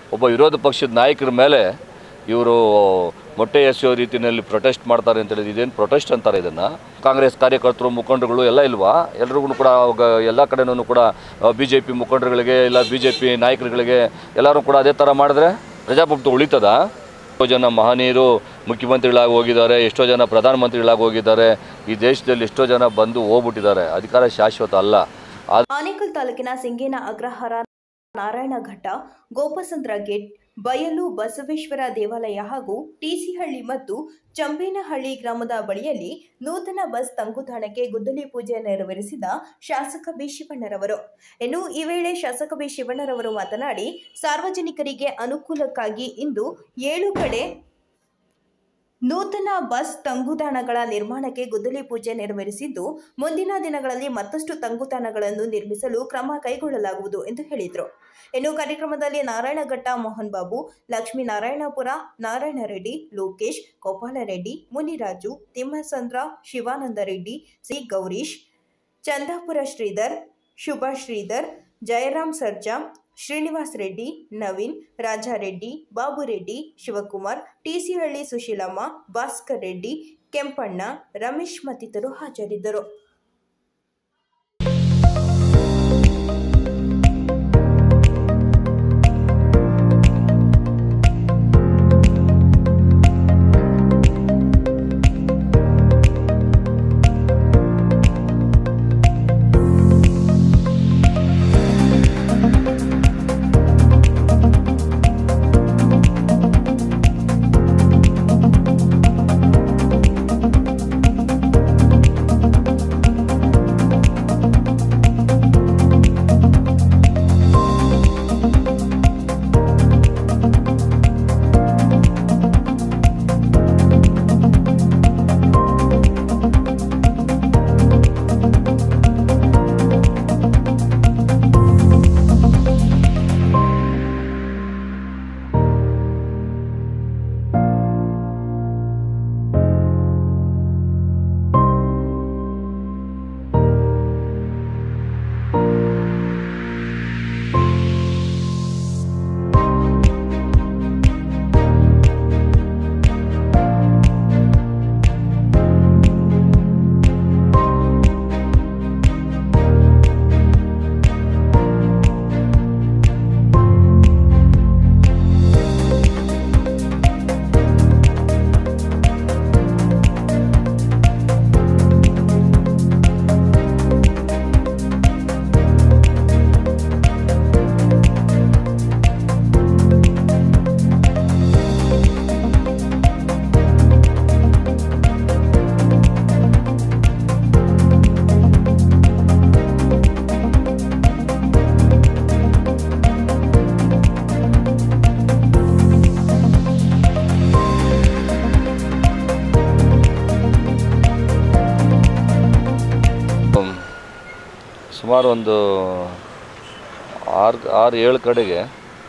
ಒಬ್ಬ ವಿರೋಧ ಪಕ್ಷದ ನಾಯಕರ ಮೇಲೆ ಇವರು ಮೊಟ್ಟೆ ಎಸೆಯೋ ರೀತಿಯಲ್ಲಿ ಪ್ರೊಟೆಸ್ಟ್ ಮಾಡ್ತಾರೆ ಅಂತ ಹೇಳಿದ್ರೆ ಇದೇನು ಪ್ರೊಟೆಸ್ಟ್ ಅಂತಾರೆ ಇದನ್ನು ಕಾಂಗ್ರೆಸ್ ಕಾರ್ಯಕರ್ತರು ಮುಖಂಡರುಗಳು ಎಲ್ಲ ಇಲ್ವಾ ಎಲ್ರಿಗೂ ಕೂಡ ಅವಾಗ ಎಲ್ಲ ಕಡೆನೂ ಕೂಡ ಬಿ ಜೆ ಪಿ ಮುಖಂಡರುಗಳಿಗೆ ಇಲ್ಲ ಬಿ ಜೆ ಪಿ ನಾಯಕರುಗಳಿಗೆ ಎಲ್ಲರೂ ಕೂಡ ಅದೇ ಥರ ಮಾಡಿದ್ರೆ ಪ್ರಜಾಪ್ರಭುತ್ವ ಉಳಿತದ ಎಷ್ಟೋ ಜನ ಮಹನೀಯರು ಮುಖ್ಯಮಂತ್ರಿಗಳಾಗಿ ಹೋಗಿದ್ದಾರೆ ಎಷ್ಟೋ ಜನ ಪ್ರಧಾನಮಂತ್ರಿಗಳಾಗಿ ಹೋಗಿದ್ದಾರೆ ಈ ದೇಶದಲ್ಲಿ ಎಷ್ಟೋ ಜನ ಬಂದು ಹೋಗ್ಬಿಟ್ಟಿದ್ದಾರೆ ಅಧಿಕಾರ ಶಾಶ್ವತ ಅಲ್ಲ ಆನೇಕಲ್ ತಾಲೂಕಿನ ಸಿಂಗೇನ ಅಗ್ರಹಾರ ನಾರಾಯಣಘಟ್ಟ ಗೋಪಸಂದ್ರ ಗೇಟ್ ಬಯಲು ಬಸವೇಶ್ವರ ದೇವಾಲಯ ಹಾಗೂ ಟಿಸಿಹಳ್ಳಿ ಮತ್ತು ಚಂಬೇನಹಳ್ಳಿ ಗ್ರಾಮದ ಬಳಿಯಲ್ಲಿ ನೂತನ ಬಸ್ ತಂಗುದಾಣಕ್ಕೆ ಗುದ್ದಲಿ ಪೂಜೆ ನೆರವೇರಿಸಿದ ಶಾಸಕ ಬಿ ಶಿವಣ್ಣರವರು ಇನ್ನು ಈ ವೇಳೆ ಶಾಸಕ ಬಿ ಶಿವಣ್ಣರವರು ಮಾತನಾಡಿ ಸಾರ್ವಜನಿಕರಿಗೆ ಅನುಕೂಲಕ್ಕಾಗಿ ಇಂದು ಏಳು ಕಡೆ ನೂತನ ಬಸ್ ತಂಗುದಾಣಗಳ ನಿರ್ಮಾಣಕ್ಕೆ ಗುದ್ದಲಿ ಪೂಜೆ ನೆರವೇರಿಸಿದ್ದು ಮುಂದಿನ ದಿನಗಳಲ್ಲಿ ಮತ್ತಷ್ಟು ತಂಗುದಾಣಗಳನ್ನು ನಿರ್ಮಿಸಲು ಕ್ರಮ ಕೈಗೊಳ್ಳಲಾಗುವುದು ಎಂದು ಹೇಳಿದರು ಇನ್ನು ಕಾರ್ಯಕ್ರಮದಲ್ಲಿ ನಾರಾಯಣಘಟ್ಟ ಮೋಹನ್ ಬಾಬು ಲಕ್ಷ್ಮೀನಾರಾಯಣಪುರ ನಾರಾಯಣ ರೆಡ್ಡಿ ಲೋಕೇಶ್ ಗೋಪಾಲರೆಡ್ಡಿ ಮುನಿರಾಜು ತಿಮ್ಮಸಂದ್ರ ಶಿವಾನಂದ ರೆಡ್ಡಿ ಸಿ ಗೌರೀಶ್ ಚಂದಾಪುರ ಶ್ರೀಧರ್ ಶುಭ ಶ್ರೀಧರ್ ಜಯರಾಮ್ ಸರ್ಜಾ ಶ್ರೀನಿವಾಸ್ ರೆಡ್ಡಿ ನವೀನ್ ರಾಜಾರೆಡ್ಡಿ ಬಾಬುರೆಡ್ಡಿ ಶಿವಕುಮಾರ್ ಟಿಸಿಹಳ್ಳಿ ಸುಶೀಲಮ್ಮ ಭಾಸ್ಕರ್ ರೆಡ್ಡಿ ಕೆಂಪಣ್ಣ ರಮೇಶ್ ಮತ್ತಿತರರು ಹಾಜರಿದ್ದರು ಸುಮಾರು ಒಂದು ಆರು ಆರು ಏಳು ಕಡೆಗೆ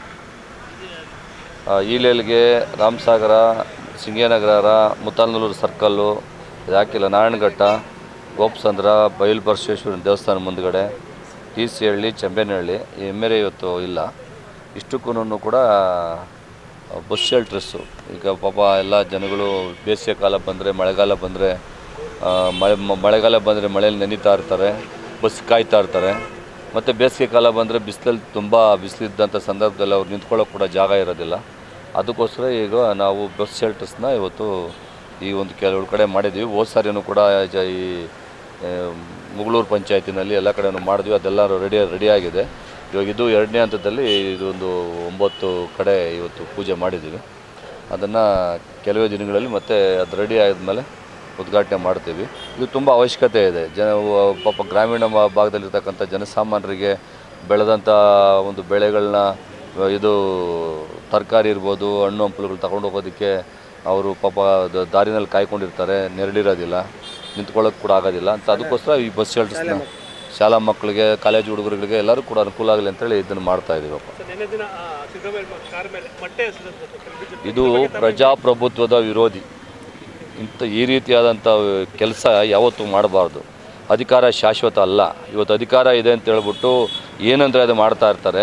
ಆ, ಈಲೇಲ್ಗೆ ರಾಮಸಾಗರ ಸಿಂಗೇನಗರ ಮುತ್ತಾಲ್ನಲ್ಲೂರು ಸರ್ಕಲ್ಲು ಇದು ಹಾಕಿಲ್ಲ ನಾರಾಯಣಘಟ್ಟ ಗೋಪಸಂದ್ರ ಬಯಲು ಬಸವೇಶ್ವರನ ದೇವಸ್ಥಾನ ಮುಂದ್ಗಡೆ ಟಿ ಸಿ ಹಳ್ಳಿ ಚೆಂಬೇನಹಳ್ಳಿ ಈ ಎಮ್ಮೆರೆ ಇವತ್ತು ಇಲ್ಲ ಇಷ್ಟಕ್ಕೂ ಕೂಡ ಬಸ್ ಶೆಲ್ಟ್ರಸ್ಸು ಈಗ ಪಾಪ ಎಲ್ಲ ಜನಗಳು ಬೇಸಿಗೆ ಕಾಲ ಬಂದರೆ ಮಳೆಗಾಲ ಬಂದರೆ ಮಳೆ ಮ- ಮಳೆಗಾಲ ಬಂದರೆ ಮಳೆಯಲ್ಲಿ ನೆನೀತಾ ಇರ್ತಾರೆ ಬಸ್ ಕಾಯ್ತಾ ಇರ್ತಾರೆ ಮತ್ತು ಬೇಸಿಗೆ ಕಾಲ ಬಂದರೆ ಬಿಸಿಲಲ್ಲಿ ತುಂಬ ಬಿಸಿಲಿದ್ದಂಥ ಸಂದರ್ಭದಲ್ಲಿ ಅವ್ರು ನಿಂತ್ಕೊಳ್ಳೋಕೆ ಕೂಡ ಜಾಗ ಇರೋದಿಲ್ಲ ಅದಕ್ಕೋಸ್ಕರ ಈಗ ನಾವು ಬಸ್ ಶೆಲ್ಟರ್ಸ್ನ ಇವತ್ತು ಈ ಒಂದು ಕೆಲವು ಕಡೆ ಮಾಡಿದ್ದೀವಿ ಹೋದ ಸಾರಿನೂ ಕೂಡ ಜ ಈ ಆ, ಮುಗಳೂರು ಪಂಚಾಯತಿನಲ್ಲಿ ಎಲ್ಲ ಕಡೆನೂ ಮಾಡಿದ್ವಿ ಅದೆಲ್ಲ ರೆಡಿ ರೆಡಿಯಾಗಿದೆ ಇವಾಗ ಇದು ಎರಡನೇ ಹಂತದಲ್ಲಿ ಇದೊಂದು ಒಂಬತ್ತು ಕಡೆ ಇವತ್ತು ಪೂಜೆ ಮಾಡಿದ್ದೀವಿ ಅದನ್ನು ಕೆಲವೇ ದಿನಗಳಲ್ಲಿ ಮತ್ತೆ ಅದು ರೆಡಿ ಆದಮೇಲೆ ಉದ್ಘಾಟನೆ ಮಾಡ್ತೀವಿ ಇದು ತುಂಬ ಅವಶ್ಯಕತೆ ಇದೆ ಜನ ಪಾಪ ಗ್ರಾಮೀಣ ಭಾ- ಭಾಗದಲ್ಲಿರ್ತಕ್ಕಂಥ ಜನಸಾಮಾನ್ಯರಿಗೆ ಬೆಳೆದಂಥ ಒಂದು ಬೆಳೆಗಳನ್ನ ಇದು ತರಕಾರಿ ಇರ್ಬೋದು ಹಣ್ಣು ಹಂಪಲುಗಳು ತಗೊಂಡು ಹೋಗೋದಕ್ಕೆ ಅವರು ಪಾಪ ದ- ದಾರಿನಲ್ಲಿ ಕಾಯ್ಕೊಂಡಿರ್ತಾರೆ ನೆರಳಿರೋದಿಲ್ಲ ನಿಂತ್ಕೊಳ್ಳೋಕೆ ಕೂಡ ಆಗೋದಿಲ್ಲ ಅಂತ ಅದಕ್ಕೋಸ್ಕರ ಈ ಬಸ್ ಶೆಲ್ಟರ್ಸ್ನ ಶಾಲಾ ಮಕ್ಕಳಿಗೆ ಕಾಲೇಜ್ ಹುಡುಗರುಗಳಿಗೆ ಎಲ್ಲರೂ ಕೂಡ ಅನುಕೂಲ ಆಗಲಿ ಅಂತೇಳಿ ಇದನ್ನು ಮಾಡ್ತಾ ಇದ್ದೀವಪ್ಪ ನಿನ್ನೆ ದಿನ ಆ, ಸಿದ್ದರಾಮಯ್ಯ ಕಾರ್ ಮೇಲೆ ಮೊಟ್ಟೆ ಎಸೆದಂಥದ್ದು ಇದು ಪ್ರಜಾಪ್ರಭುತ್ವದ ವಿರೋಧಿ ಇಂಥ ಈ ರೀತಿಯಾದಂಥ ಕೆಲಸ ಯಾವತ್ತೂ ಮಾಡಬಾರ್ದು ಅಧಿಕಾರ ಶಾಶ್ವತ ಅಲ್ಲ ಇವತ್ತು ಅಧಿಕಾರ ಇದೆ ಅಂತ ಹೇಳ್ಬಿಟ್ಟು ಏನಂದರೆ ಅದು ಮಾಡ್ತಾ ಇರ್ತಾರೆ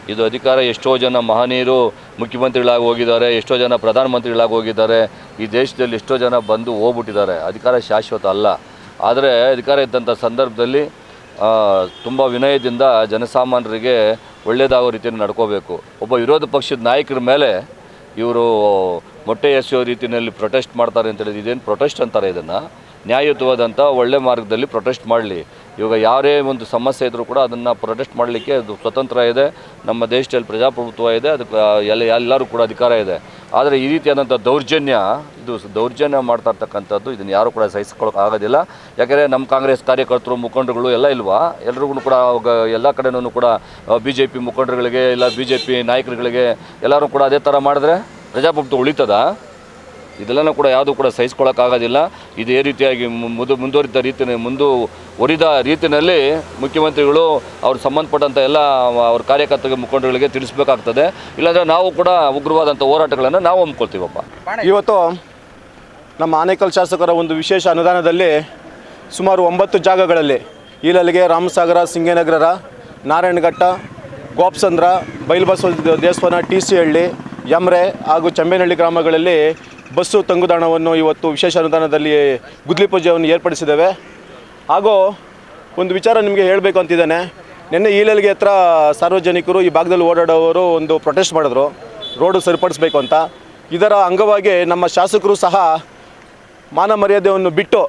ಇದು ಅಧಿಕಾರ ಎಷ್ಟೋ ಜನ ಮಹನೀಯರು ಮುಖ್ಯಮಂತ್ರಿಗಳಾಗಿ ಹೋಗಿದ್ದಾರೆ ಎಷ್ಟೋ ಜನ ಪ್ರಧಾನಮಂತ್ರಿಗಳಾಗಿ ಹೋಗಿದ್ದಾರೆ ಈ ದೇಶದಲ್ಲಿ ಎಷ್ಟೋ ಜನ ಬಂದು ಹೋಗ್ಬಿಟ್ಟಿದ್ದಾರೆ ಅಧಿಕಾರ ಶಾಶ್ವತ ಅಲ್ಲ ಆದರೆ ಅಧಿಕಾರ ಇದ್ದಂಥ ಸಂದರ್ಭದಲ್ಲಿ ತುಂಬ ವಿನಯದಿಂದ ಜನಸಾಮಾನ್ಯರಿಗೆ ಒಳ್ಳೆಯದಾಗೋ ರೀತಿಯಲ್ಲಿ ನಡ್ಕೋಬೇಕು ಒಬ್ಬ ವಿರೋಧ ಪಕ್ಷದ ನಾಯಕರ ಮೇಲೆ ಇವರು ಮೊಟ್ಟೆ ಎಸೆಯೋ ರೀತಿಯಲ್ಲಿ ಪ್ರೊಟೆಸ್ಟ್ ಮಾಡ್ತಾರೆ ಅಂತ ಹೇಳಿದ್ರೆ ಇದೇನು ಪ್ರೊಟೆಸ್ಟ್ ಅಂತಾರೆ ಇದನ್ನು ನ್ಯಾಯಯುತವಾದಂಥ ಒಳ್ಳೆ ಮಾರ್ಗದಲ್ಲಿ ಪ್ರೊಟೆಸ್ಟ್ ಮಾಡಲಿ ಇವಾಗ ಯಾರೇ ಒಂದು ಸಮಸ್ಯೆ ಇದ್ದರೂ ಕೂಡ ಅದನ್ನು ಪ್ರೊಟೆಸ್ಟ್ ಮಾಡಲಿಕ್ಕೆ ಅದು ಸ್ವತಂತ್ರ ಇದೆ ನಮ್ಮ ದೇಶದಲ್ಲಿ ಪ್ರಜಾಪ್ರಭುತ್ವ ಇದೆ ಅದಕ್ಕೆ ಎಲ್ಲ ಎಲ್ಲರೂ ಕೂಡ ಅಧಿಕಾರ ಇದೆ ಆದರೆ ಈ ರೀತಿಯಾದಂಥ ದೌರ್ಜನ್ಯ ಇದು ದೌರ್ಜನ್ಯ ಮಾಡ್ತಾ ಇರ್ತಕ್ಕಂಥದ್ದು ಇದನ್ನು ಯಾರು ಕೂಡ ಸಹಿಸ್ಕೊಳ್ಳೋಕೆ ಆಗೋದಿಲ್ಲ ಯಾಕೆಂದರೆ ನಮ್ಮ ಕಾಂಗ್ರೆಸ್ ಕಾರ್ಯಕರ್ತರು ಮುಖಂಡರುಗಳು ಎಲ್ಲ ಇಲ್ವಾ ಎಲ್ರಿಗೂ ಕೂಡ ಅವಾಗ ಎಲ್ಲ ಕಡೆನೂ ಕೂಡ ಬಿ ಜೆ ಪಿ ಮುಖಂಡರುಗಳಿಗೆ ಇಲ್ಲ ಬಿ ಜೆ ಪಿ ನಾಯಕರುಗಳಿಗೆ ಎಲ್ಲರೂ ಕೂಡ ಅದೇ ಥರ ಮಾಡಿದ್ರೆ ಪ್ರಜಾಪ್ರಭುತ್ವ ಉಳಿತದಾ ಇದೆಲ್ಲನೂ ಕೂಡ ಯಾವುದೂ ಕೂಡ ಸಹಿಸ್ಕೊಳ್ಳೋಕ್ಕಾಗೋದಿಲ್ಲ ಇದೇ ರೀತಿಯಾಗಿ ಮು- ಮುದು ಮುಂದುವರಿದ ರೀತಿ ಮುಂದುವರಿದ ರೀತಿಯಲ್ಲಿ ಮುಖ್ಯಮಂತ್ರಿಗಳು ಅವ್ರು ಸಂಬಂಧಪಟ್ಟಂಥ ಎಲ್ಲ ಅವ್ರ ಕಾರ್ಯಕರ್ತರಿಗೆ ಮುಖಂಡರುಗಳಿಗೆ ತಿಳಿಸ್ಬೇಕಾಗ್ತದೆ ಇಲ್ಲಾಂದರೆ ನಾವು ಕೂಡ ಉಗ್ರವಾದಂಥ ಹೋರಾಟಗಳನ್ನು ನಾವು ಹಮ್ಮಿಕೊಳ್ತೀವಪ್ಪ ಇವತ್ತು ನಮ್ಮ ಆನೇಕಲ್ ಶಾಸಕರ ಒಂದು ವಿಶೇಷ ಅನುದಾನದಲ್ಲಿ ಸುಮಾರು ಒಂಬತ್ತು ಜಾಗಗಳಲ್ಲಿ ಈಲಲ್ಲಿಗೆ ರಾಮಸಾಗರ ಸಿಂಗೇನಗರ ನಾರಾಯಣಘಟ್ಟ ಗೋಪ್ಸಂದ್ರ ಬೈಲ್ಬಸವ ದೇವಸ್ಥಾನ ಟಿ ಸಿ ಹಳ್ಳಿ ಯಮ್ರೆ ಹಾಗೂ ಚಂಬೇನಹಳ್ಳಿ ಗ್ರಾಮಗಳಲ್ಲಿ ಬಸ್ಸು ತಂಗುದಾಣವನ್ನು ಇವತ್ತು ವಿಶೇಷ ಅನುದಾನದಲ್ಲಿ ಗುದ್ಲಿ ಪೂಜೆಯನ್ನು ಏರ್ಪಡಿಸಿದ್ದೇವೆ ಹಾಗೂ ಒಂದು ವಿಚಾರ ನಿಮಗೆ ಹೇಳಬೇಕು ಅಂತಿದ್ದೇನೆ ನಿನ್ನೆ ಈಲಲ್ಗೆ ಹತ್ರ ಸಾರ್ವಜನಿಕರು ಈ ಭಾಗದಲ್ಲಿ ಓಡಾಡೋರು ಒಂದು ಪ್ರೊಟೆಸ್ಟ್ ಮಾಡಿದ್ರು ರೋಡು ಸರಿಪಡಿಸ್ಬೇಕು ಅಂತ ಇದರ ಅಂಗವಾಗಿ ನಮ್ಮ ಶಾಸಕರು ಸಹ ಮಾನ ಮರ್ಯಾದೆಯನ್ನು ಬಿಟ್ಟು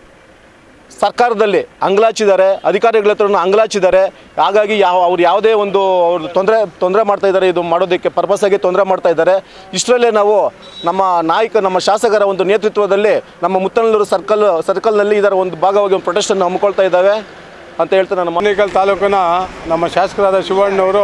ಸರ್ಕಾರದಲ್ಲಿ ಅಂಗಲಾಚಿದ್ದಾರೆ ಅಧಿಕಾರಿಗಳ ಹತ್ರ ಅಂಗಲಾಚಿದ್ದಾರೆ ಹಾಗಾಗಿ ಯಾವ ಅವ್ರು ಯಾವುದೇ ಒಂದು ಅವ್ರು ತೊಂದರೆ ತೊಂದರೆ ಮಾಡ್ತಾ ಇದ್ದಾರೆ ಇದು ಮಾಡೋದಕ್ಕೆ ಪರ್ಪಸ್ಸಾಗಿ ತೊಂದರೆ ಮಾಡ್ತಾ ಇದ್ದಾರೆ ಇಷ್ಟರಲ್ಲೇ ನಾವು ನಮ್ಮ ನಾಯಕ ನಮ್ಮ ಶಾಸಕರ ಒಂದು ನೇತೃತ್ವದಲ್ಲಿ ನಮ್ಮ ಮುತ್ತನಲ್ಲೂರು ಸರ್ಕಲ್ ಸರ್ಕಲ್ನಲ್ಲಿ ಇದರ ಒಂದು ಭಾಗವಾಗಿ ಒಂದು ಪ್ರೊಟೆಸ್ಟನ್ನು ಹಮ್ಮಿಕೊಳ್ತಾ ಇದ್ದಾವೆ ಅಂತ ಹೇಳ್ತಾ ನಾನು ಮನೇಕಲ್ ತಾಲೂಕಿನ ನಮ್ಮ ಶಾಸಕರಾದ ಶಿವಣ್ಣವರು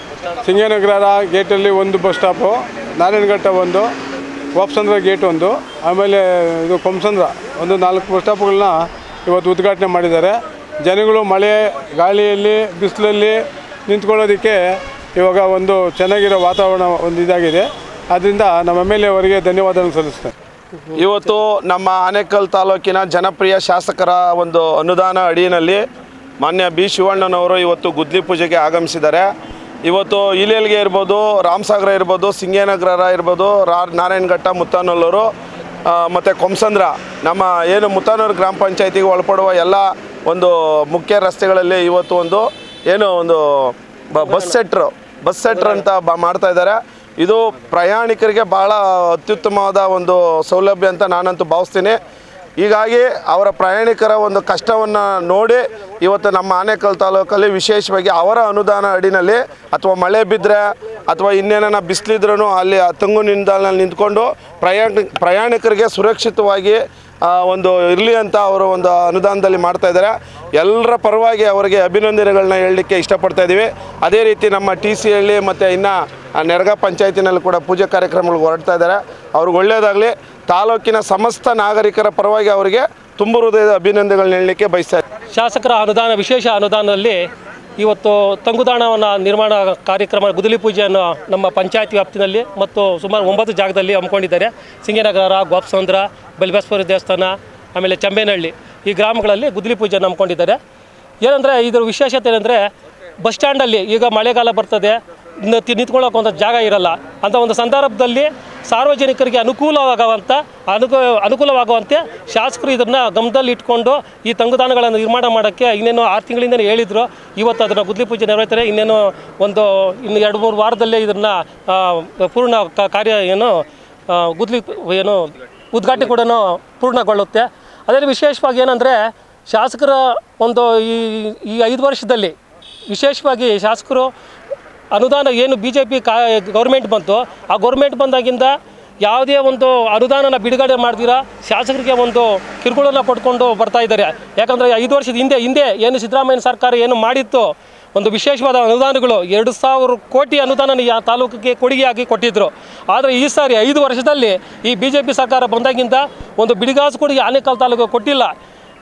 ಸಿಂಗನಗರ ಗೇಟಲ್ಲಿ ಒಂದು ಬಸ್ ಸ್ಟಾಪು ನಾರಾಯಣಘಟ್ಟ ಒಂದು ವಾಪ್ಸಂದ್ರ ಗೇಟ್ ಒಂದು ಆಮೇಲೆ ಇದು ಕೊಂಸಂದ್ರ ಒಂದು ನಾಲ್ಕು ಬಸ್ ಸ್ಟಾಪ್ಗಳನ್ನ ಇವತ್ತು ಉದ್ಘಾಟನೆ ಮಾಡಿದ್ದಾರೆ ಜನಗಳು ಮಳೆ ಗಾಳಿಯಲ್ಲಿ ಬಿಸಿಲಲ್ಲಿ ನಿಂತ್ಕೊಳ್ಳೋದಕ್ಕೆ ಇವಾಗ ಒಂದು ಚೆನ್ನಾಗಿರೋ ವಾತಾವರಣ ಒಂದು ಇದಾಗಿದೆ ಆದ್ದರಿಂದ ನಮ್ಮ ಎಮ್ ಎಲ್ ಎ ಅವರಿಗೆ ಧನ್ಯವಾದ ಸಲ್ಲಿಸ್ತೇನೆ ಇವತ್ತು ನಮ್ಮ ಆನೇಕಲ್ ತಾಲೂಕಿನ ಜನಪ್ರಿಯ ಶಾಸಕರ ಒಂದು ಅನುದಾನ ಅಡಿಯಲ್ಲಿ ಮಾನ್ಯ ಬಿ ಶಿವಣ್ಣನವರು ಇವತ್ತು ಗುದ್ಲಿ ಪೂಜೆಗೆ ಆಗಮಿಸಿದ್ದಾರೆ ಇವತ್ತು ಇಲೇಲ್ಗೆ ಇರ್ಬೋದು ರಾಮಸಾಗರ ಇರ್ಬೋದು ಸಿಂಗೇನಗರ ಇರ್ಬೋದು ರಾ ನಾರಾಯಣಘಟ್ಟ ಮುತ್ತಾನಲ್ಲೂರು ಮತ್ತು ಕೊಂಸಂದ್ರ ನಮ್ಮ ಏನು ಮುತ್ತಾನೂರು ಗ್ರಾಮ ಪಂಚಾಯತಿಗೆ ಒಳಪಡುವ ಎಲ್ಲ ಒಂದು ಮುಖ್ಯ ರಸ್ತೆಗಳಲ್ಲಿ ಇವತ್ತು ಒಂದು ಏನು ಒಂದು ಬ- ಬಸ್ ಸೆಟ್ರು ಬಸ್ ಸೆಟ್ರ್ ಅಂತ ಬ ಮಾಡ್ತಾ ಇದ್ದಾರೆ ಇದು ಪ್ರಯಾಣಿಕರಿಗೆ ಭಾಳ ಅತ್ಯುತ್ತಮವಾದ ಒಂದು ಸೌಲಭ್ಯ ಅಂತ ನಾನಂತೂ ಭಾವಿಸ್ತೀನಿ ಹೀಗಾಗಿ ಅವರ ಪ್ರಯಾಣಿಕರ ಒಂದು ಕಷ್ಟವನ್ನು ನೋಡಿ ಇವತ್ತು ನಮ್ಮ ಆನೇಕಲ್ ತಾಲೂಕಲ್ಲಿ ವಿಶೇಷವಾಗಿ ಅವರ ಅನುದಾನ ಅಡಿನಲ್ಲಿ ಅಥವಾ ಮಳೆ ಬಿದ್ದರೆ ಅಥವಾ ಇನ್ನೇನ ಬಿಸಿಲಿದ್ರೂ ಅಲ್ಲಿ ಆ ತಂಗು ನಿಲ್ದಾಣದಲ್ಲಿ ನಿಂತ್ಕೊಂಡು ಪ್ರಯಾಣ ಪ್ರಯಾಣಿಕರಿಗೆ ಸುರಕ್ಷಿತವಾಗಿ ಆ, ಒಂದು ಇರಲಿ ಅಂತ ಅವರು ಒಂದು ಅನುದಾನದಲ್ಲಿ ಮಾಡ್ತಾ ಇದ್ದಾರೆ ಎಲ್ಲರ ಪರವಾಗಿ ಅವರಿಗೆ ಅಭಿನಂದನೆಗಳನ್ನ ಹೇಳಲಿಕ್ಕೆ ಇಷ್ಟಪಡ್ತಾ ಇದ್ದೀವಿ ಅದೇ ರೀತಿ ನಮ್ಮ ಟಿ ಸಿ ಹಳ್ಳಿ ಮತ್ತು ಇನ್ನು ನೆರಗ ಪಂಚಾಯತಿನಲ್ಲಿ ಕೂಡ ಪೂಜೆ ಕಾರ್ಯಕ್ರಮಗಳು ಹೊರಡ್ತಾ ಇದ್ದಾರೆ ಅವ್ರಿಗೆ ಒಳ್ಳೆಯದಾಗಲಿ ತಾಲೂಕಿನ ಸಮಸ್ತ ನಾಗರಿಕರ ಪರವಾಗಿ ಅವರಿಗೆ ತುಂಬ ಹೃದಯದ ಅಭಿನಂದನೆಗಳನ್ನ ಹೇಳಲಿಕ್ಕೆ ಬಯಸ್ತಾ ಇದ್ದೀನಿ. ಶಾಸಕರ ಅನುದಾನ ವಿಶೇಷ ಅನುದಾನದಲ್ಲಿ ಇವತ್ತು ತಂಗುದಾಣವನ್ನು ನಿರ್ಮಾಣ ಕಾರ್ಯಕ್ರಮ ಗುದಲಿ ಪೂಜೆಯನ್ನು ನಮ್ಮ ಪಂಚಾಯತ್ ವ್ಯಾಪ್ತಿನಲ್ಲಿ ಮತ್ತು ಸುಮಾರು ಒಂಬತ್ತು ಜಾಗದಲ್ಲಿ ಹಮ್ಮಿಕೊಂಡಿದ್ದಾರೆ ಸಿಂಗನಗರ ಗೋಪ್ಸಂದ್ರ ಬಲಿಬಸವರ ದೇವಸ್ಥಾನ ಆಮೇಲೆ ಚಂಬೇನಹಳ್ಳಿ ಈ ಗ್ರಾಮಗಳಲ್ಲಿ ಗುದ್ದಲಿ ಪೂಜೆಯನ್ನು ಹಮ್ಮಿಕೊಂಡಿದ್ದಾರೆ ಏನಂದರೆ ಇದರ ವಿಶೇಷತೆ ಏನಂದರೆ ಬಸ್ ಸ್ಟ್ಯಾಂಡಲ್ಲಿ ಈಗ ಮಳೆಗಾಲ ಬರ್ತದೆ ಇನ್ನು ತಿ- ನಿಂತ್ಕೊಳ್ಳೋಕೆ ಒಂದು ಜಾಗ ಇರಲ್ಲ ಅಂಥ ಒಂದು ಸಂದರ್ಭದಲ್ಲಿ ಸಾರ್ವಜನಿಕರಿಗೆ ಅನುಕೂಲವಾಗುವಂಥ ಅನುಕೂ ಅನುಕೂಲವಾಗುವಂತೆ ಶಾಸಕರು ಇದನ್ನು ಗಮನದಲ್ಲಿ ಇಟ್ಕೊಂಡು ಈ ತಂಗುದಾನಗಳನ್ನು ನಿರ್ಮಾಣ ಮಾಡೋಕ್ಕೆ ಇನ್ನೇನು ಆರು ತಿಂಗಳಿಂದಲೇ ಹೇಳಿದರು ಇವತ್ತು ಅದನ್ನು ಗುದ್ಲಿ ಪೂಜೆ ನೆರವೇರ್ತಾರೆ ಇನ್ನೇನು ಒಂದು ಇನ್ನು ಎರಡು ಮೂರು ವಾರದಲ್ಲೇ ಇದನ್ನು ಪೂರ್ಣ ಕ- ಕಾರ್ಯ ಏನು ಆ, ಗುದ್ಲಿ ಏನು ಉದ್ಘಾಟನೆ ಕೂಡ ಪೂರ್ಣಗೊಳ್ಳುತ್ತೆ ಅದೇ ವಿಶೇಷವಾಗಿ ಏನಂದರೆ ಶಾಸಕರ ಒಂದು ಈ ಈ ಐದು ವರ್ಷದಲ್ಲಿ ವಿಶೇಷವಾಗಿ ಶಾಸಕರು ಅನುದಾನ ಏನು ಬಿ ಜೆ ಪಿ ಕಾ ಗೌರ್ಮೆಂಟ್ ಬಂತು ಆ ಗೌರ್ಮೆಂಟ್ ಬಂದಾಗಿಂದ ಯಾವುದೇ ಒಂದು ಅನುದಾನನ ಬಿಡುಗಡೆ ಮಾಡ್ದಿರ ಶಾಸಕರಿಗೆ ಒಂದು ಕಿರುಕುಳನ ಪಡ್ಕೊಂಡು ಬರ್ತಾ ಇದ್ದಾರೆ ಯಾಕಂದರೆ ಐದು ವರ್ಷದ ಹಿಂದೆ ಹಿಂದೆ ಏನು ಸಿದ್ದರಾಮಯ್ಯ ಸರ್ಕಾರ ಏನು ಮಾಡಿತ್ತು ಒಂದು ವಿಶೇಷವಾದ ಅನುದಾನಗಳು ಎರಡು ಸಾವಿರ ಕೋಟಿ ಅನುದಾನ ಆ ತಾಲೂಕಿಗೆ ಕೊಡುಗೆಯಾಗಿ ಕೊಟ್ಟಿದ್ದರು ಆದರೆ ಈ ಸಾರಿ ಐದು ವರ್ಷದಲ್ಲಿ ಈ ಬಿ ಜೆ ಪಿ ಸರ್ಕಾರ ಬಂದಾಗಿಂದ ಒಂದು ಬಿಡಿಗಾಸು ಕೊಡುಗೆ ಆನೇಕಲ್ ತಾಲೂಕು ಕೊಟ್ಟಿಲ್ಲ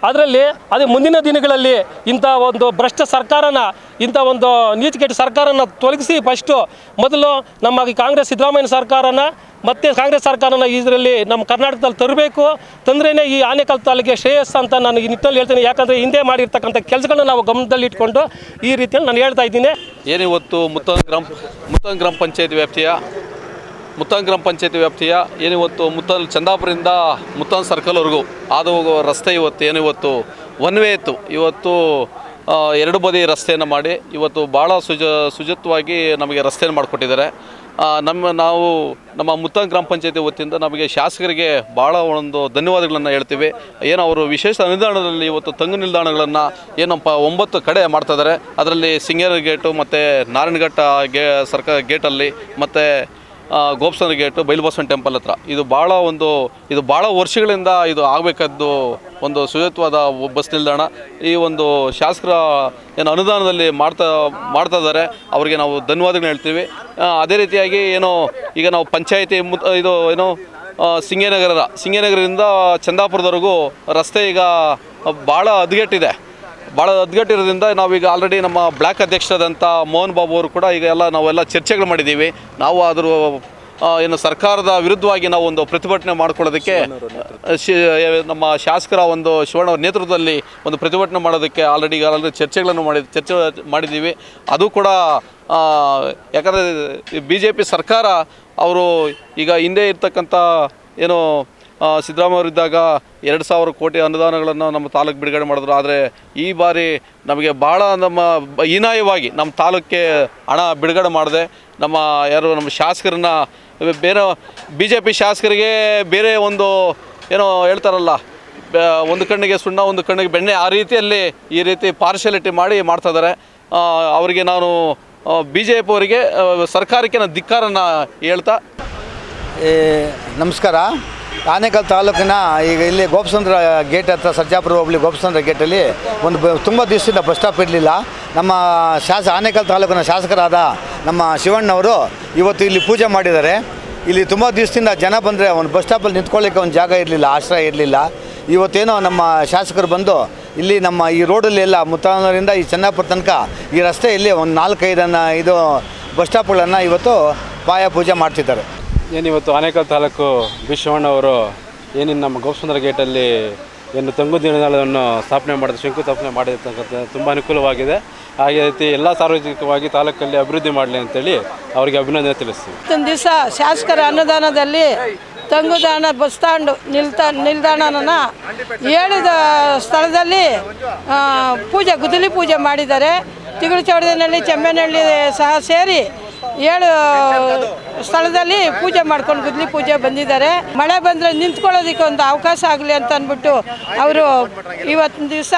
ಅದರಲ್ಲಿ ಅದೇ ಮುಂದಿನ ದಿನಗಳಲ್ಲಿ ಇಂಥ ಒಂದು ಭ್ರಷ್ಟ ಸರ್ಕಾರನ ಇಂಥ ಒಂದು ನೀತಿಗೆಟ್ಟ ಸರ್ಕಾರನ ತೊಲಗಿಸಿ ಫಸ್ಟು ಮೊದಲು ನಮ್ಮ ಈ ಕಾಂಗ್ರೆಸ್ ಸಿದ್ದರಾಮಯ್ಯ ಸರ್ಕಾರನ ಮತ್ತೆ ಕಾಂಗ್ರೆಸ್ ಸರ್ಕಾರನ ಇದರಲ್ಲಿ ನಮ್ಮ ಕರ್ನಾಟಕದಲ್ಲಿ ತರಬೇಕು ತಂದ್ರೇ ಈ ಆನೇಕಲ್ ತಾಲೂಕಿಗೆ ಶ್ರೇಯಸ್ ಅಂತ ನಾನು ಈ ನಿಟ್ಟಿನಲ್ಲಿ ಹೇಳ್ತೀನಿ ಯಾಕಂದರೆ ಹಿಂದೆ ಮಾಡಿರ್ತಕ್ಕಂಥ ಕೆಲಸಗಳನ್ನ ನಾವು ಗಮನದಲ್ಲಿ ಇಟ್ಕೊಂಡು ಈ ರೀತಿಯಲ್ಲಿ ನಾನು ಹೇಳ್ತಾ ಇದ್ದೀನಿ ಏನಿವತ್ತು ಮುತ್ತಂಗ್ ಗ್ರಾಮ ಮುತ್ತಂಗ್ ಗ್ರಾಮ ಪಂಚಾಯತಿ ವ್ಯಾಪ್ತಿಯ ಮುತ್ತಂಗ್ ಗ್ರಾಮ ಪಂಚಾಯತಿ ವ್ಯಾಪ್ತಿಯ ಏನಿವತ್ತು ಮುತ್ತಲ್ ಚಂದಾಪುರದಿಂದ ಮುತ್ತನ್ ಸರ್ಕಲ್ವರೆಗೂ ಹಾದು ಹೋಗೋ ರಸ್ತೆ ಇವತ್ತು ಏನಿವತ್ತು ಒನ್ ವೇ ಇತ್ತು ಇವತ್ತು ಆ, ಎರಡು ಬದಿ ರಸ್ತೆಯನ್ನು ಮಾಡಿ ಇವತ್ತು ಭಾಳ ಸುಜ ಸುಜತ್ವಾಗಿ ನಮಗೆ ರಸ್ತೆಯನ್ನು ಮಾಡಿಕೊಟ್ಟಿದ್ದಾರೆ ಆ, ನಮ್ಮ ನಾವು ನಮ್ಮ ಮುತ್ತಂಗ್ ಗ್ರಾಮ ಪಂಚಾಯತಿ ವತಿಯಿಂದ ನಮಗೆ ಶಾಸಕರಿಗೆ ಭಾಳ ಒಂದು ಧನ್ಯವಾದಗಳನ್ನು ಹೇಳ್ತೀವಿ ಏನು ಅವರು ವಿಶೇಷ ಅನುದಾನದಲ್ಲಿ ಇವತ್ತು ತಂಗು ನಿಲ್ದಾಣಗಳನ್ನು ಏನಪ್ಪ ಒಂಬತ್ತು ಕಡೆ ಮಾಡ್ತಾ ಇದ್ದಾರೆ ಅದರಲ್ಲಿ ಸಿಂಗೇರ ಗೇಟು ಮತ್ತು ನಾರಾಯಣಘಟ್ಟ ಗೇ ಸರ್ಕಾರ ಗೇಟಲ್ಲಿ ಮತ್ತು ಗೋಪ್ಸಂದ್ರ ಗೇಟು ಬೈಲಬಸವನ ಟೆಂಪಲ್ ಹತ್ರ ಇದು ಭಾಳ ಒಂದು ಇದು ಭಾಳ ವರ್ಷಗಳಿಂದ ಇದು ಆಗಬೇಕಾದ್ದು ಒಂದು ಸುಯತ್ವಾದ ಬಸ್ ನಿಲ್ದಾಣ ಈ ಒಂದು ಶಾಸಕರ ಏನು ಅನುದಾನದಲ್ಲಿ ಮಾಡ್ತಾ ಮಾಡ್ತಾ ಇದ್ದಾರೆ ಅವರಿಗೆ ನಾವು ಧನ್ಯವಾದಗಳನ್ನ ಹೇಳ್ತೀವಿ ಆ, ಅದೇ ರೀತಿಯಾಗಿ ಏನು ಈಗ ನಾವು ಪಂಚಾಯತಿ ಮುತ್ ಇದು ಏನು ಆ, ಸಿಂಗೇನಗರದ ಸಿಂಗೇನಗರದಿಂದ ಚಂದಾಪುರದವರೆಗೂ ರಸ್ತೆ ಈಗ ಭಾಳ ಹದಗೆಟ್ಟಿದೆ ಭಾಳ ಹದಗೆಟ್ಟಿರೋದ್ರಿಂದ ನಾವೀಗ ಆಲ್ರೆಡಿ ನಮ್ಮ ಬ್ಲ್ಯಾಕ್ ಅಧ್ಯಕ್ಷರಾದಂಥ ಮೋಹನ್ ಬಾಬು ಅವರು ಕೂಡ ಈಗ ಎಲ್ಲ ನಾವೆಲ್ಲ ಚರ್ಚೆಗಳು ಮಾಡಿದ್ದೀವಿ ನಾವು ಅದ್ರ ಆ, ಏನು ಸರ್ಕಾರದ ವಿರುದ್ಧವಾಗಿ ನಾವು ಒಂದು ಪ್ರತಿಭಟನೆ ಮಾಡ್ಕೊಳ್ಳೋದಕ್ಕೆ ಶಿ ನಮ್ಮ ಶಾಸಕರ ಒಂದು ಶಿವಣ್ಣ ಅವ್ರ ನೇತೃತ್ವದಲ್ಲಿ ಒಂದು ಪ್ರತಿಭಟನೆ ಮಾಡೋದಕ್ಕೆ ಆಲ್ರೆಡಿ ಈಗ ಆಲ್ರೆಡಿ ಚರ್ಚೆಗಳನ್ನು ಮಾಡಿ ಚರ್ಚೆ ಮಾಡಿದ್ದೀವಿ ಅದು ಕೂಡ ಆ, ಯಾಕಂದರೆ ಬಿ ಜೆ ಪಿ ಸರ್ಕಾರ ಅವರು ಈಗ ಹಿಂದೆ ಇರ್ತಕ್ಕಂಥ ಏನು ಆ, ಸಿದ್ದರಾಮಯ್ಯವರಿದ್ದಾಗ ಎರಡು ಸಾವಿರ ಕೋಟಿ ಅನುದಾನಗಳನ್ನು ನಮ್ಮ ತಾಲೂಕು ಬಿಡುಗಡೆ ಮಾಡಿದ್ರು ಆದರೆ ಈ ಬಾರಿ ನಮಗೆ ಭಾಳ ನಮ್ಮ ಬ- ಹೀನಾಯವಾಗಿ ನಮ್ಮ ತಾಲೂಕಿಗೆ ಹಣ ಬಿಡುಗಡೆ ಮಾಡಿದೆ ನಮ್ಮ ಯಾರು ನಮ್ಮ ಶಾಸಕರನ್ನ ಬೇರೆ ಬಿ ಜೆ ಪಿ ಶಾಸಕರಿಗೆ ಬೇರೆ ಒಂದು ಏನೋ ಹೇಳ್ತಾರಲ್ಲ ಬ- ಒಂದು ಕಣ್ಣಿಗೆ ಸುಣ್ಣ ಒಂದು ಕಣ್ಣಿಗೆ ಬೆಣ್ಣೆ ಆ ರೀತಿಯಲ್ಲಿ ಈ ರೀತಿ ಪಾರ್ಶಾಲಿಟಿ ಮಾಡಿ ಮಾಡ್ತಾ ಇದ್ದಾರೆ ಆ, ಅವರಿಗೆ ನಾನು ಬಿ ಜೆ ಪಿ ಅವರಿಗೆ ಆ, ಸರ್ಕಾರಕ್ಕೆ ನಾನು ಧಿಕ್ಕಾರನ್ನು ಹೇಳ್ತಾ ಏ, ನಮಸ್ಕಾರ ಆನೇಕಲ್ ತಾಲೂಕಿನ ಈಗ ಇಲ್ಲಿ ಗೋಪಸಂದ್ರ ಗೇಟ್ ಹತ್ರ ಸರ್ಜಾಪುರ ಹೋಬಳಿ ಗೋಪಸಂದ್ರ ಗೇಟಲ್ಲಿ ಒಂದು ಬ ತುಂಬ ದಿವಸದಿಂದ ಬಸ್ ಸ್ಟಾಪ್ ಇರಲಿಲ್ಲ ನಮ್ಮ ಶಾಸ ಆನೇಕಲ್ ತಾಲೂಕಿನ ಶಾಸಕರಾದ ನಮ್ಮ ಶಿವಣ್ಣವರು ಇವತ್ತು ಇಲ್ಲಿ ಪೂಜೆ ಮಾಡಿದ್ದಾರೆ ಇಲ್ಲಿ ತುಂಬ ದಿವಸದಿಂದ ಜನ ಬಂದರೆ ಒಂದು ಬಸ್ ಸ್ಟಾಪಲ್ಲಿ ನಿಂತ್ಕೊಳ್ಳಿಕ್ಕೆ ಒಂದು ಜಾಗ ಇರಲಿಲ್ಲ ಆಶ್ರಯ ಇರಲಿಲ್ಲ ಇವತ್ತೇನೋ ನಮ್ಮ ಶಾಸಕರು ಬಂದು ಇಲ್ಲಿ ನಮ್ಮ ಈ ರೋಡಲ್ಲಿ ಎಲ್ಲ ಮುತ್ತಾನೂರಿಂದ ಈ ಚೆನ್ನಾಪುರ ತನಕ ಈ ರಸ್ತೆಯಲ್ಲಿ ಒಂದು ನಾಲ್ಕೈದನ್ನು ಇದು ಬಸ್ ಸ್ಟಾಪ್ಗಳನ್ನು ಇವತ್ತು ಪಾಯ ಪೂಜೆ ಮಾಡ್ತಿದ್ದಾರೆ ಏನಿವತ್ತು ಆನೇಕಲ್ ತಾಲೂಕು ಬಿ ಶಿವಣ್ಣವರು ಏನಿನ್ನು ನಮ್ಮ ಗೋಪಸುಂದರ ಗೇಟಲ್ಲಿ ಏನು ತಂಗು ದಿನಗಳನ್ನು ಸ್ಥಾಪನೆ ಮಾಡಿದ ಶಂಕುಸ್ಥಾಪನೆ ಮಾಡಿರ್ತಕ್ಕಂಥ ತುಂಬ ಅನುಕೂಲವಾಗಿದೆ ಹಾಗೆ ರೀತಿ ಎಲ್ಲ ಸಾರ್ವಜನಿಕವಾಗಿ ತಾಲೂಕಲ್ಲಿ ಅಭಿವೃದ್ಧಿ ಮಾಡಲಿ ಅಂತೇಳಿ ಅವರಿಗೆ ಅಭಿನಂದನೆ ತಿಳಿಸ್ತೀವಿ ಇವತ್ತಿನ ದಿವಸ ಶಾಸಕರ ಅನುದಾನದಲ್ಲಿ ತಂಗುದಾಣ ಬಸ್ ಸ್ಟ್ಯಾಂಡ್ ನಿಲ್ತಾ ನಿಲ್ದಾಣನ ಹೇಳಿದ ಸ್ಥಳದಲ್ಲಿ ಆ, ಪೂಜೆ ಗುದ್ದಲಿ ಪೂಜೆ ಮಾಡಿದ್ದಾರೆ ತಿಗಳು ಚೌಡದಿನಲ್ಲಿ ಚೆಮ್ಮೆನಹಳ್ಳಿ ಸಹ ಸೇರಿ ಏಳು ಸ್ಥಳದಲ್ಲಿ ಪೂಜೆ ಮಾಡ್ಕೊಂಡು ಗುದ್ಲಿ ಪೂಜೆ ಬಂದಿದ್ದಾರೆ ಮಳೆ ಬಂದರೆ ನಿಂತ್ಕೊಳ್ಳೋದಕ್ಕೆ ಒಂದು ಅವಕಾಶ ಆಗಲಿ ಅಂತ ಅಂದ್ಬಿಟ್ಟು ಅವರು ಇವತ್ತಿನ ದಿವಸ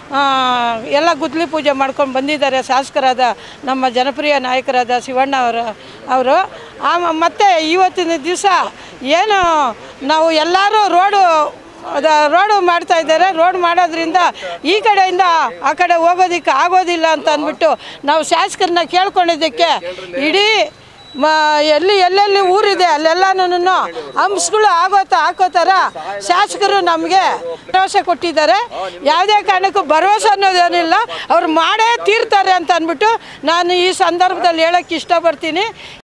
ಎಲ್ಲ ಗುದ್ಲಿ ಪೂಜೆ ಮಾಡ್ಕೊಂಡು ಬಂದಿದ್ದಾರೆ ಶಾಸಕರಾದ ನಮ್ಮ ಜನಪ್ರಿಯ ನಾಯಕರಾದ ಶಿವಣ್ಣ ಅವರು ಅವರು ಆಮ ಮತ್ತು ಇವತ್ತಿನ ದಿವಸ ಏನು ನಾವು ಎಲ್ಲರೂ ರೋಡು ಅದ ರೋಡು ಮಾಡ್ತಾ ಇದ್ದಾರೆ ರೋಡ್ ಮಾಡೋದ್ರಿಂದ ಈ ಕಡೆಯಿಂದ ಆ ಕಡೆ ಹೋಗೋದಕ್ಕೆ ಆಗೋದಿಲ್ಲ ಅಂತ ಅಂದ್ಬಿಟ್ಟು ನಾವು ಶಾಸಕರನ್ನ ಕೇಳ್ಕೊಂಡಿದ್ದಕ್ಕೆ ಇಡೀ ಮ ಎಲ್ಲಿ ಎಲ್ಲೆಲ್ಲಿ ಊರಿದೆ ಅಲ್ಲೆಲ್ಲನೂ ಹಂಪ್ಸ್ಗಳು ಆಗೋ ತ ಹಾಕೋ ಥರ ಶಾಸಕರು ನಮಗೆ ಭರವಸೆ ಕೊಟ್ಟಿದ್ದಾರೆ ಯಾವುದೇ ಕಾರಣಕ್ಕೂ ಭರವಸೆ ಅನ್ನೋದೇನಿಲ್ಲ ಅವ್ರು ಮಾಡೇ ತೀರ್ತಾರೆ ಅಂತ ಅಂದ್ಬಿಟ್ಟು ನಾನು ಈ ಸಂದರ್ಭದಲ್ಲಿ ಹೇಳೋಕ್ಕೆ ಇಷ್ಟಪಡ್ತೀನಿ